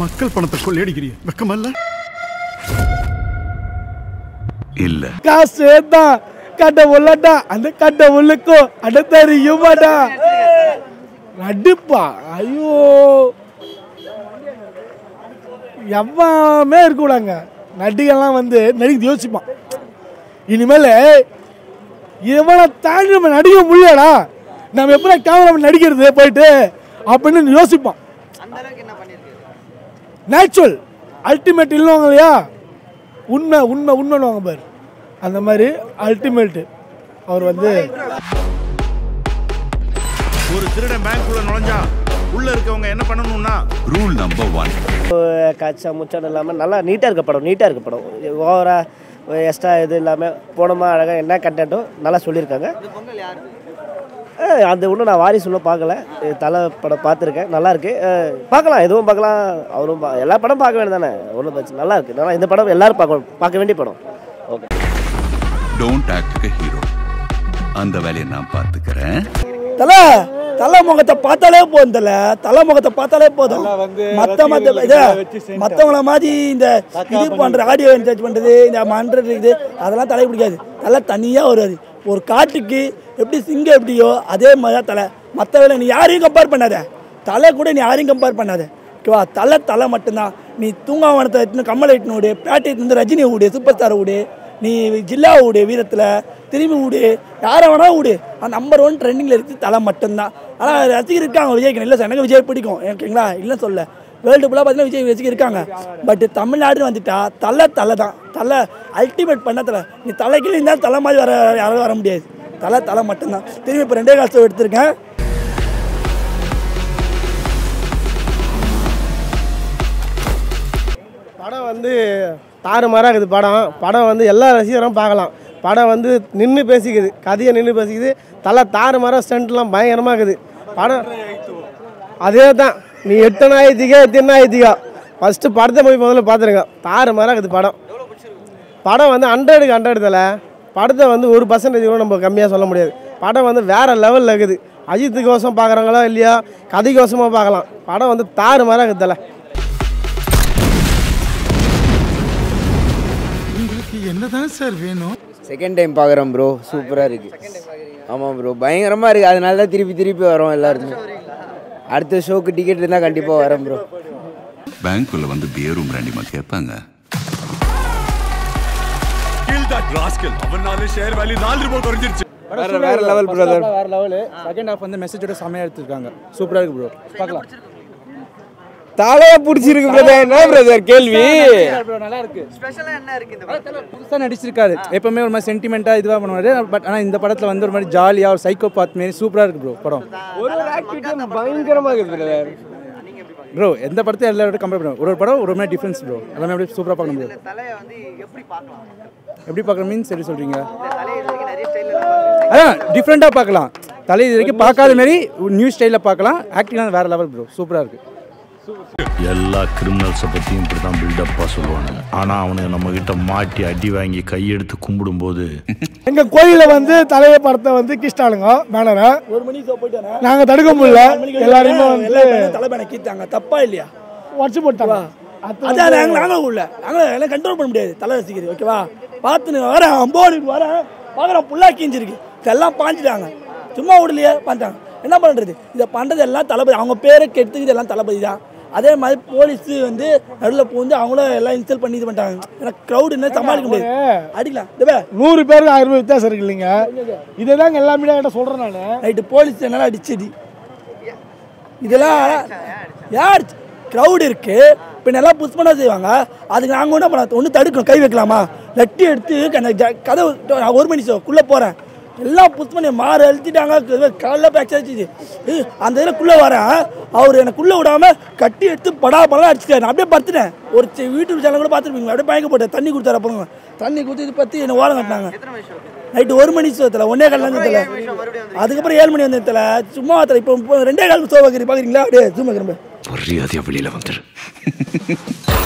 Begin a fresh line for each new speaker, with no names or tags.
மக்கள் பணத்தை கொள்ளையடிக்கிறீங்க வெக்கமல்ல
இல்ல
காசு தான் கட்ட உள்ளடா அந்த கட்ட உள்ளுக்கும் அட தெரியுமாடா நடிப்பா ஐயோ எவ்வளவுமே இருக்கக்கூடாங்க நடிகெல்லாம் வந்து நடிக்க யோசிப்பான் இனிமேல் இவனை தாண்டி நம்ம நடிக்க முடியலடா நம்ம எப்படி கேமரா நடிக்கிறது போயிட்டு அப்படின்னு யோசிப்பான் நேச்சுரல் அல்டிமேட் இல்லைவாங்க இல்லையா உண்மை உண்மை உண்மைன்னு பாரு அந்த மாதிரி அல்டிமேட்டு அவர் வந்து
ஒரு திருடன் பேங்க்குள்ள நுழைஞ்சா உள்ள இருக்கவங்க என்ன பண்ணணும்னா
ரூல் நம்பர் ஒன்
காய்ச்சா முச்சான் இல்லாமல் நல்லா நீட்டாக இருக்க படம் நீட்டாக இருக்க படம் ஓவராக எக்ஸ்ட்ரா இது இல்லாமல் போனோமா அழகாக என்ன கண்டென்ட்டும் நல்லா சொல்லியிருக்காங்க அஹ் அந்த ஒன்றும் நான் வாரிசு இன்னும் பார்க்கல இது தலை படம் பார்த்துருக்கேன் நல்லா இருக்கு அஹ் பார்க்கலாம் எதுவும் பார்க்கலாம் அவரும் பா- எல்லா படம் பார்க்க வேண்டியது தானே ஒன்றும் பிரச்சனை நல்லா இருக்கு நல்லா இந்த படம் எல்லாரும் பார்க்க பார்க்க வேண்டிய படம் ஓகே
டோன்ட் ஆக்ட் ஹீரோ அந்த வேலையை நான் பார்த்துக்கிறேன்
தலை தலை முகத்தை பார்த்தாலே போதும் தலை தலை முகத்தை பார்த்தாலே போதும் மற்ற மற்ற இது மற்றவங்கள மாதிரி இந்த இது பண்ணுற ஆடியோ இன்சார்ஜ் பண்ணுறது இந்த மன்றது இது அதெல்லாம் தலை பிடிக்காது தலை தனியாக வருவார் ஒரு காட்டுக்கு எப்படி சிங்கம் எப்படியோ அதே மாதிரி தான் தலை மற்ற வேலை நீ யாரையும் கம்பேர் பண்ணாத தலை கூட நீ யாரையும் கம்பேர் பண்ணாத ஓகேவா தலை தலை மட்டும்தான் நீ தூங்காவனத்தை எடுத்துன்னு கமலை எட்டுன்னு விடு பேட்டை எடுத்துன்னு ரஜினி விடு சூப்பர் ஸ்டாரை விடு நீ ஜில்லா விடு வீரத்தில் திரும்பி விடு யாரை வேணா விடு அந்த நம்பர் ஒன் ட்ரெண்டிங்கில் இருக்குது தலை மட்டும்தான் ஆனால் ரசிகர் இருக்காங்க விஜய்க்கு இல்லை சார் எனக்கு விஜய் பிடிக்கும் ஓகேங்களா இல்லை சொல்ல வேர்ல்டு ஃபுல்லாக பார்த்தீங்கன்னா விஜய் ரசிகர் இருக்காங்க பட் தமிழ்நாடுன்னு வந்துட்டா தலை தலை தான் தலை அல்டிமேட் பண்ண தலை நீ தலைக்கு இருந்தால் தலை மாதிரி வர யாரும் வர முடியாது தலை தலை மட்டும்தான் திரும்பி இப்போ ரெண்டே காசு எடுத்திருக்கேன்
படம் வந்து தாறுமாறாக இருக்குது படம் படம் வந்து எல்லா ரசிகரும் பார்க்கலாம் படம் வந்து நின்று பேசிக்குது கதையை நின்று பேசிக்குது தலை தாறுமாறாக ஸ்டண்ட்லாம் பயங்கரமாக இருக்குது படம் அதே தான் நீ எட்டனா ஐத்திகா எத்தனா ஐத்திகா ஃபஸ்ட்டு படத்தை போய் முதல்ல பார்த்துருங்க தாறுமாறாக இருக்குது படம் படம் வந்து ஹண்ட்ரடுக்கு ஹண்ட்ரட் தலை படத்தை வந்து ஒரு பர்சன்டேஜ் கூட நம்ம கம்மியாக சொல்ல முடியாது படம் வந்து வேறு லெவலில் இருக்குது அஜித்துக்கோசம் பார்க்குறாங்களோ இல்லையா கதைக்கோசமாக பார்க்கலாம் படம் வந்து தாறுமாறாக இருக்குது தலை
உங்களுக்கு என்னதான் சார் வேணும்
செகண்ட் டைம் பார்க்குறோம் ப்ரோ சூப்பராக இருக்குது ஆமாம் ப்ரோ பயங்கரமாக இருக்குது அதனால தான் திருப்பி திருப்பி வரோம் எல்லாருமே அடுத்த ஷோக்கு டிக்கெட் இருந்தால் கண்டிப்பாக வரேன் ப்ரோ
பேங்க்குள்ள வந்து பியரும் ரெண்டிமா கேட்பாங்க
வேற வேற லெவல் பிரதர்
வேற லெவலு செகண்ட் ஹாஃப் வந்து மெசேஜோட செமையாக எடுத்திருக்காங்க சூப்பராக இருக்கு ப்ரோ பார்க்கலாம்
தலையை பிடிச்சிருக்கு பிரதர் என்ன பிரதர் கேள்வி
ப்ரோ நல்லா இருக்கு புதுசாக நடிச்சிருக்காரு எப்பவுமே ஒரு மாதிரி சென்டிமெண்ட்டாக இதுவாக பண்ணுவாரு பட் ஆனால் இந்த படத்தில் வந்து ஒரு மாதிரி ஜாலியாக ஒரு சைக்கோ பாத் மாரி சூப்பராக இருக்கு ப்ரோ படம்
ஒரு ஒரு ஆக்டிவிட்டியும் பயங்கரமாக இருக்குது பிரதர்
ப்ரோ எந்த படத்தை எல்லாரோட கம்பேர் பண்ணுவோம் ஒரு ஒரு படம் ஒரு மாதிரி டிஃப்ரென்ஸ் ப்ரோ எல்லாமே அப்படியே சூப்பராக பார்க்க முடியும் எப்படி பார்க்குற மீன்ஸ் சரி சொல்கிறீங்க அதான் டிஃப்ரெண்ட்டாக பார்க்கலாம் தலை இது வரைக்கும் பார்க்காத மாரி நியூ ஸ்டைலில் பார்க்கலாம் ஆக்டிங்லாம் வேறு லெவல் ப்ரோ சூப்பராக இருக்குது
எல்லா கிரிமினல்ஸை பற்றியும் இப்படி தான் பில்டப்பாக சொல்லுவானுங்க ஆனால் அவனுங்க நம்மக்கிட்ட மாட்டி அடி வாங்கி கையெடுத்து கும்பிடும்போது
எங்கள் கோயிலில் வந்து தலைய படத்தை வந்து கிஷ்டாளுங்க பேனரை ஒரு மணிக்கு போயிட்டு நாங்கள் தடுக்க முடியல எல்லாருமே வந்து தலைப்பேனை கீத்தாங்க தப்பா இல்லையா உடச்சு போட்டாங்க அதான் நாங்கள் நாங்கள் உள்ள நாங்கள் எல்லாம் கண்ட்ரோல் பண்ண முடியாது தலை ரசிக்கிறது ஓகேவா பார்த்துன்னு வரேன் அம்போடு வரேன் பார்க்குறேன் புல்லா கீஞ்சிருக்கு இதெல்லாம் பாஞ்சிட்டாங்க சும்மா விடலையே பார்த்தாங்க என்ன பண்ணுறது இதை பண்ணுறது எல்லாம் தளபதி அவங்க பேரை கெடுத்துக்கிது எல்லாம் தளபதி தான் அதே மாதிரி போலீஸ் வந்து நடுவில் பூந்து அவங்களும் எல்லாம் இன்சல்ட் பண்ணி இது பண்ணிட்டாங்க ஏன்னா க்ரௌட் என்ன சமாளிக்க முடியாது அடிக்கலாம் இந்த நூறு பேருக்கு ஆயிரம் ரூபாய் வித்தியாசம் இருக்கு இல்லைங்க இதை தாங்க எல்லா மீடியா கிட்ட சொல்கிறேன் நான் நைட்டு போலீஸ் என்னால் அடிச்சடி இதெல்லாம் யார் க்ரௌட் இருக்கு இப்போ நல்லா புஷ் பண்ண செய்வாங்க அதுக்கு நாங்கள் என்ன பண்ண ஒன்று தடுக்கணும் கை வைக்கலாமா லட்டி எடுத்து அந்த ஜ- கதவு நான் ஒரு மணி ஷோக்குள்ளே போகிறேன் எல்லாம் புஷ் பண்ணி மாறு அழுத்திட்டாங்க காலைல பேக் அடிச்சிச்சு அந்த இதில் குள்ளே வரேன் அவர் எனக்குள்ளே விடாமல் கட்டி எடுத்து படா படம் அடிச்சிட்டாரு நான் அப்படியே பார்த்துட்டேன் ஒரு சி- வீட்டு சேனல் கூட பார்த்துருப்பீங்க அப்படியே பயங்க போட்டேன் தண்ணி கொடுத்தாரு அப்புறம் தண்ணி கொடுத்து இது பற்றி என்னை ஓரம் கட்டினாங்க நைட்டு ஒரு மணி ஷோத்தில் ஒன்னே கால் தெரியல அதுக்கப்புறம் ஏழு மணி வந்ததில்ல சும்மா தெரியல இப்போ இப்போ ரெண்டே கால் ஷோ பார்க்குறீங்க பார்க்குறீங்களா அப்படியே ஜூம் வைக்கிறேன்
மரியாதையா வெளியில வந்துரு